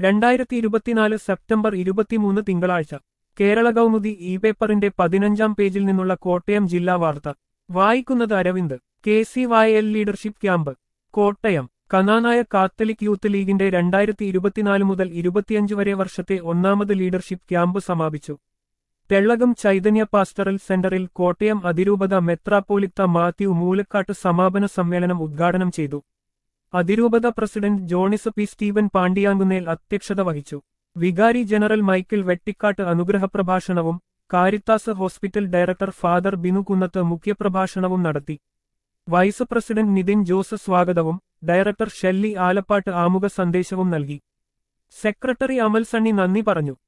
രണ്ടായിരത്തി ഇരുപത്തിനാല് സെപ്റ്റംബർ ഇരുപത്തിമൂന്ന് തിങ്കളാഴ്ച കേരള കൗമുദി ഇ പേപ്പറിന്റെ പതിനഞ്ചാം പേജിൽ നിന്നുള്ള കോട്ടയം ജില്ലാ വാർത്ത വായിക്കുന്നത് Aravind K C Y L leadership camp Kottayam Knanaya Catholic youth ലീഗിന്റെ രണ്ടായിരത്തി ഇരുപത്തിനാല് മുതൽ ഇരുപത്തിയഞ്ച് വരെ വർഷത്തെ ഒന്നാമത് ലീഡർഷിപ്പ് ക്യാമ്പ് സമാപിച്ചു തെള്ളകം ചൈതന്യ പാസ്റ്ററൽ സെന്ററിൽ കോട്ടയം അതിരൂപത മെത്രാപ്പോലിത്ത മാത്യു മൂലക്കാട്ട് സമാപന സമ്മേളനം ഉദ്ഘാടനം ചെയ്തു അതിരൂപത പ്രസിഡന്റ് ജോണിസ് പി സ്റ്റീവൻ പാണ്ഡിയാങ്കുന്നേൽ അധ്യക്ഷത വഹിച്ചു വികാരി ജനറൽ മൈക്കിൾ വെട്ടിക്കാട്ട് അനുഗ്രഹപ്രഭാഷണവും Caritas hospital director father Binu Kunnath മുഖ്യപ്രഭാഷണവും നടത്തി വൈസ് പ്രസിഡന്റ് നിതിൻ ജോസ് സ്വാഗതവും ഡയറക്ടർ ഷെല്ലി ആലപ്പാട്ട് ആമുഖ സന്ദേശവും നൽകി സെക്രട്ടറി അമൽ സണ്ണി നന്ദി പറഞ്ഞു